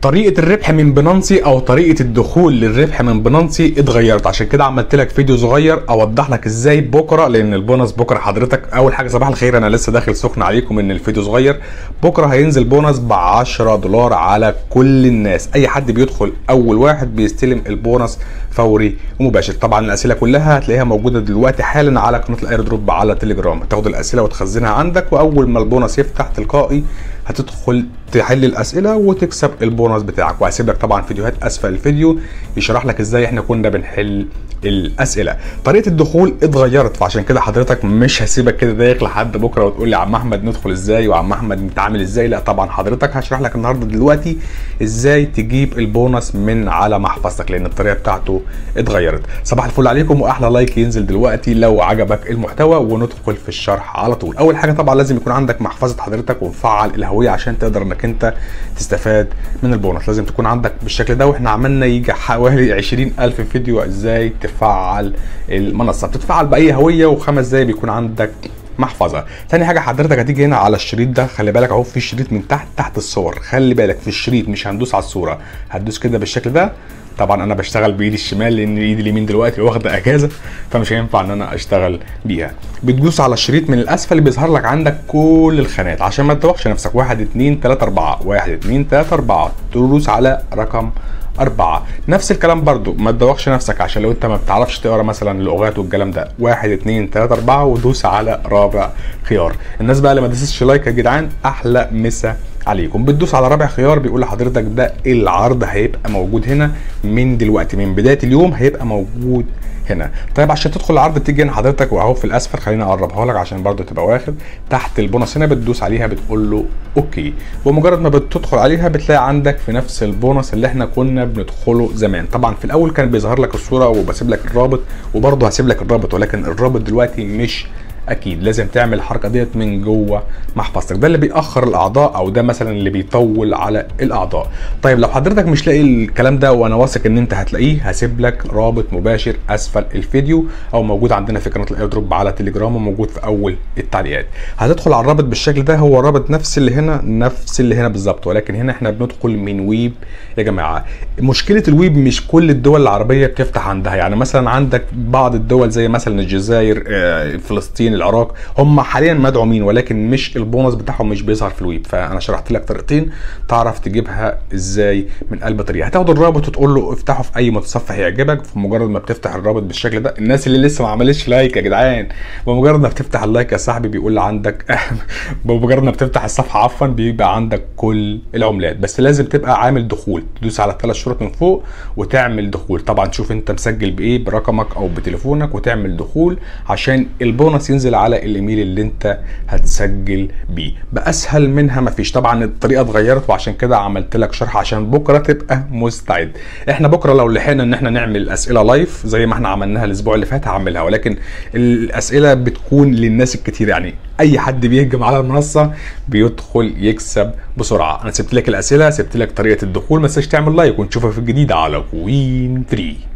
طريقه الربح من بنانسي او طريقه الدخول للربح من بنانسي اتغيرت عشان كده عملت لك فيديو صغير اوضح لك ازاي بكره لان البونص بكره حضرتك اول حاجه صباح الخير انا لسه داخل سخن عليكم ان الفيديو صغير بكره هينزل بونص ب 10 دولار على كل الناس اي حد بيدخل اول واحد بيستلم البونص فوري ومباشر طبعا الاسئله كلها هتلاقيها موجوده دلوقتي حالا على قناه الاير دروب على تليجرام تاخد الاسئله وتخزنها عندك واول ما البونص يفتح تلقائي هتدخل تحل الاسئله وتكسب البونص بتاعك وهسيب لك طبعا فيديوهات اسفل الفيديو يشرح لك ازاي احنا كنا بنحل الاسئله طريقه الدخول اتغيرت فعشان كده حضرتك مش هسيبك كده دايق لحد بكره وتقول لي عم احمد ندخل ازاي وعم احمد نتعامل ازاي لا طبعا حضرتك هشرح لك النهارده دلوقتي ازاي تجيب البونص من على محفظتك لان الطريقه بتاعته اتغيرت صباح الفل عليكم واحلى لايك ينزل دلوقتي لو عجبك المحتوى وندخل في الشرح على طول اول حاجه طبعا لازم يكون عندك محفظه حضرتك ومفعل الهويه عشان تقدر انك انت تستفاد من البونص لازم تكون عندك بالشكل ده واحنا عملنا يجي حوالي 20000 فيديو ازاي تفعل المنصه بتتفعل باي هويه وخمس دقايق بيكون عندك محفظه تاني حاجه حضرتك هتيجي هنا على الشريط ده خلي بالك اهو في شريط من تحت تحت الصور خلي بالك في الشريط مش هندوس على الصوره هتدوس كده بالشكل ده طبعا انا بشتغل بايدي الشمال لان ايدي اليمين دلوقتي واخده اجازه فمش هينفع ان انا اشتغل بيها بتدوس على الشريط من الاسفل بيظهر لك عندك كل الخانات عشان ما تدوخش نفسك 1 2 3 4 1 2 3 4 تدوس على رقم أربعة نفس الكلام برضو ما تدوخش نفسك عشان لو انت ما بتعرفش تقرا مثلا اللغات والكلام ده واحد اتنين تلاتة أربعة ودوس على رابع خيار الناس بقى اللي ما دستش لايك يا جدعان أحلى مسا عليكم بتدوس على رابع خيار بيقول لحضرتك ده العرض هيبقى موجود هنا من دلوقتي من بدايه اليوم هيبقى موجود هنا طيب عشان تدخل العرض بتيجي هنا حضرتك واهو في الاسفل خليني اقربها لك عشان برضو تبقى واخد تحت البونص هنا بتدوس عليها بتقول له اوكي ومجرد ما بتدخل عليها بتلاقي عندك في نفس البونص اللي احنا كنا بندخله زمان طبعا في الاول كان بيظهر لك الصوره وبسيب لك الرابط وبرضه هسيب لك الرابط ولكن الرابط دلوقتي مش اكيد لازم تعمل الحركه ديت من جوه محفظتك ده اللي بيأخر الاعضاء او ده مثلا اللي بيطول على الاعضاء طيب لو حضرتك مش لاقي الكلام ده وانا واثق ان انت هتلاقيه هسيب لك رابط مباشر اسفل الفيديو او موجود عندنا في قناه الاير دروب على تليجرام وموجود في اول التعليقات هتدخل على الرابط بالشكل ده هو الرابط نفس اللي هنا نفس اللي هنا بالظبط ولكن هنا احنا بندخل من ويب يا جماعه مشكله الويب مش كل الدول العربيه بتفتح عندها يعني مثلا عندك بعض الدول زي مثلا الجزائر فلسطين العراق هم حاليا مدعومين ولكن مش البونص بتاعهم مش بيظهر في الويب فانا شرحت لك طريقتين تعرف تجيبها ازاي من قلب طريقه هتاخد الرابط وتقول له افتحه في اي متصفح يعجبك فمجرد ما بتفتح الرابط بالشكل ده الناس اللي لسه ما عملتش لايك يا جدعان بمجرد ما بتفتح اللايك يا صاحبي بيقول عندك بمجرد ما بتفتح الصفحه عفوا بيبقى عندك كل العملات بس لازم تبقى عامل دخول تدوس على الثلاث شروط من فوق وتعمل دخول طبعا تشوف انت مسجل بايه برقمك او بتليفونك وتعمل دخول عشان البونص ينزل على الايميل اللي انت هتسجل بيه باسهل منها مفيش طبعا الطريقه اتغيرت وعشان كده عملت لك شرح عشان بكره تبقى مستعد احنا بكره لو لحقنا ان احنا نعمل اسئله لايف زي ما احنا عملناها الاسبوع اللي فات هعملها ولكن الاسئله بتكون للناس الكتير يعني اي حد بيهجم على المنصه بيدخل يكسب بسرعه انا سبت لك الاسئله سبت لك طريقه الدخول ما تنساش تعمل لايك ونشوفها في الجديد على كوين فري